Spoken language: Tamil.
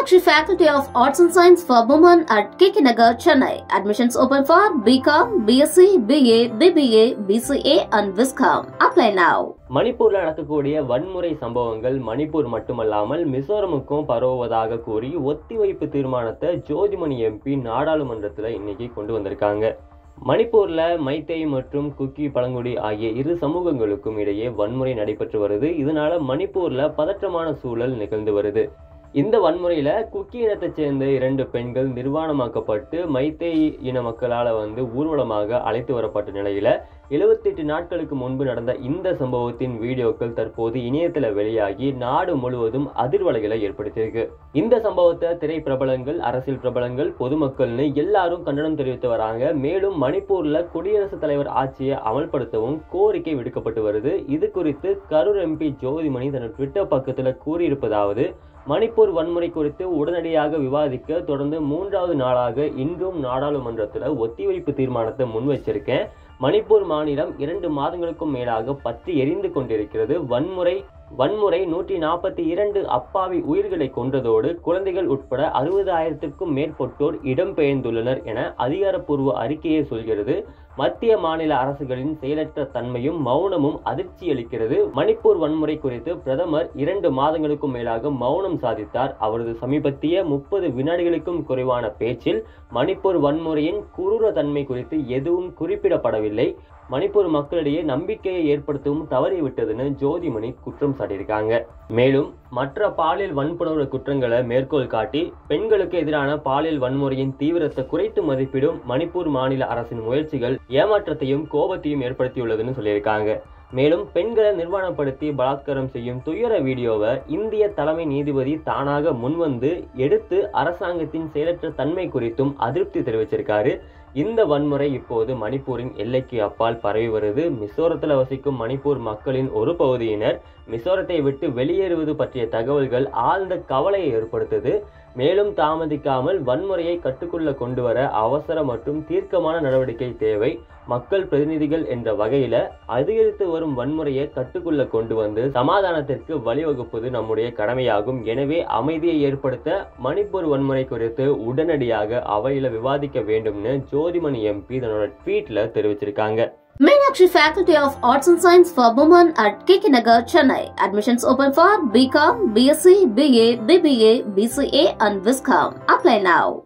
Meenakshi Faculty of Arts and Science for Women at KK Nagar, Chennai. Admissions open for BCom, BSc, BA, BBA, BCA and Viscom. Apply now. மணிப்பூர்ல நடக்கக்கூடிய வன்முறை சம்பவங்கள் மணிப்பூர் மட்டுமல்லாமல் மிசோரமுக்கும் பரவுவதாக கூறி ஒத்திவைப்பு தீர்மானத்தை ஜோதிமணி எம்பி நாடாளுமன்றத்துல இன்னைக்கு கொண்டு வந்திருக்காங்க மணிப்பூர்ல மைத்தேய் மற்றும் குக்கி பழங்குடி ஆகிய இரு சமூகங்களுக்கும் இடையே வன்முறை நடைபெற்று வருது இதனால மணிப்பூர்ல பதற்றமான சூழல் நிகழ்ந்து வருது இந்த வன்முறையில குக்கி இனத்தைச் சேர்ந்த இரண்டு பெண்கள் நிர்வாணமாக்கப்பட்டு மைத்தேய் இன மக்களால வந்து ஊர்வலமாக அழைத்து வரப்பட்ட நிலையில எழுபத்தெட்டு நாட்களுக்கு முன்பு நடந்த இந்த சம்பவத்தின் வீடியோக்கள் தற்போது இணையத்துல வெளியாகி நாடு முழுவதும் அதிர்வலைகளை ஏற்படுத்தியிருக்கு இந்த சம்பவத்தை திரை பிரபலங்கள் அரசியல் பிரபலங்கள் பொதுமக்கள்னு எல்லாரும் கண்டனம் தெரிவித்து வராங்க மேலும் மணிப்பூர்ல குடியரசுத் தலைவர் ஆட்சியை அமல்படுத்தவும் கோரிக்கை விடுக்கப்பட்டு வருது இது குறித்து கரூர் எம்பி ஜோதிமணி தனது ட்விட்டர் பக்கத்துல கூறியிருப்பதாவது மணிப்பூர் வன்முறை குறித்து உடனடியாக விவாதிக்க தொடர்ந்து மூன்றாவது நாளாக இன்றும் நாடாளுமன்றத்தில் ஒத்திவைப்பு தீர்மானத்தை முன் வச்சிருக்கேன் மணிப்பூர் மாநிலம் இரண்டு மாதங்களுக்கும் மேலாக பற்றி எரிந்து கொண்டிருக்கிறது வன்முறை வன்முறை நூற்றி நாற்பத்தி இரண்டு அப்பாவி உயிர்களை கொன்றதோடு குழந்தைகள் உட்பட அறுபதாயிரத்திற்கும் மேற்பட்டோர் இடம்பெயர்ந்துள்ளனர் என அதிகாரப்பூர்வ அறிக்கையை சொல்கிறது மத்திய மாநில அரசுகளின் செயலற்ற தன்மையும் மௌனமும் அதிர்ச்சி அளிக்கிறது மணிப்பூர் வன்முறை குறித்து பிரதமர் இரண்டு மாதங்களுக்கும் மேலாக மௌனம் சாதித்தார் அவரது சமீபத்திய முப்பது வினாடிகளுக்கும் குறைவான பேச்சில் மணிப்பூர் வன்முறையின் குரூர தன்மை குறித்து எதுவும் குறிப்பிடப்படவில்லை மணிப்பூர் மக்களிடையே நம்பிக்கையை ஏற்படுத்தவும் தவறிவிட்டதுன்னு ஜோதிமணி குற்றம் சாட்டியிருக்காங்க மேலும் மற்ற பாலியல் வன்புணர்வு குற்றங்களை மேற்கோள் காட்டி பெண்களுக்கு எதிரான பாலியல் வன்முறையின் தீவிரத்தை குறைத்து மதிப்பிடும் மணிப்பூர் மாநில அரசின் முயற்சிகள் ஏமாற்றத்தையும் கோபத்தையும் ஏற்படுத்தியுள்ளதுன்னு சொல்லியிருக்காங்க மேலும் பெண்களை நிர்வாணப்படுத்தி பலாத்காரம் செய்யும் துயர வீடியோவை இந்திய தலைமை நீதிபதி தானாக முன்வந்து எடுத்து அரசாங்கத்தின் செயலற்ற தன்மை குறித்தும் அதிருப்தி தெரிவிச்சிருக்காரு இந்த வன்முறை இப்போது மணிப்பூரின் எல்லைக்கு அப்பால் பரவி வருது மிசோரத்தில் வசிக்கும் மணிப்பூர் மக்களின் ஒரு பகுதியினர் மிசோரத்தை விட்டு வெளியேறுவது பற்றிய தகவல்கள் ஆழ்ந்த கவலையை ஏற்படுத்துது மேலும் தாமதிக்காமல் வன்முறையை கட்டுக்குள்ள கொண்டு வர அவசர மற்றும் தீர்க்கமான நடவடிக்கை தேவை மக்கள் பிரதிநிதிகள் என்ற வகையில அதிகரித்து வரும் வன்முறையை கட்டுக்குள்ள கொண்டு வந்து சமாதானத்திற்கு வழிவகுப்பது நம்முடைய கடமையாகும் எனவே அமைதியை ஏற்படுத்த மணிப்பூர் வன்முறை குறித்து உடனடியாக அவையில விவாதிக்க வேண்டும்னு ஜோதிமணி எம்பி தன்னோட ட்வீட்ல தெரிவிச்சிருக்காங்க Meenakshi Faculty of Arts and Science for Women at KK Nagar, Chennai. Admissions open for BCom, BSc, BA, BBA, BCA and Viscom. Apply now.